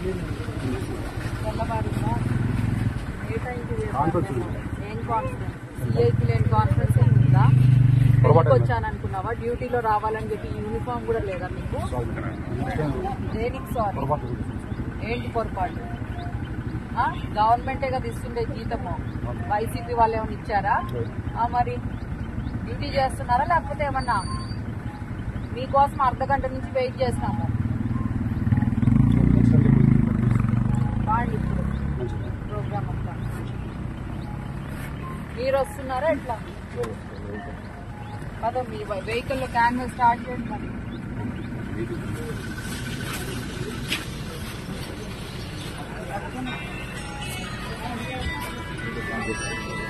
తెల్లవారుందా ఏ టైంకి Conference ఉంది. ఏం కాన్ఫరెన్స్ సిఐకి లేని కాన్ఫరెన్స్ ఏం ఉందా పొరపాటు ఎందుకు వచ్చాను అనుకున్నావా డ్యూటీలో రావాలని చెప్పి యూనిఫామ్ కూడా లేదా మీకు దేనికి సారీ పొరపాటు ఏంటి పొరపాటు ఆ? గవర్నమెంటే కదా ఇస్తుండే జీతము వైసీపీ వాళ్ళు ఏమైనా ఇచ్చారా ఆ, మరి డ్యూటీ చేస్తున్నారా లేకపోతే ఏమన్నా మీకోసం అర్ధ గంట నుంచి వెయిట్ చేస్తాము బాండి ఇప్పుడు ప్రోగ్రామ్ అంతా మీరు వస్తున్నారా ఎట్లా కదా మీ వెహికల్లో క్యాన్వస్ స్టార్ట్ చేయండి మరి Thank you.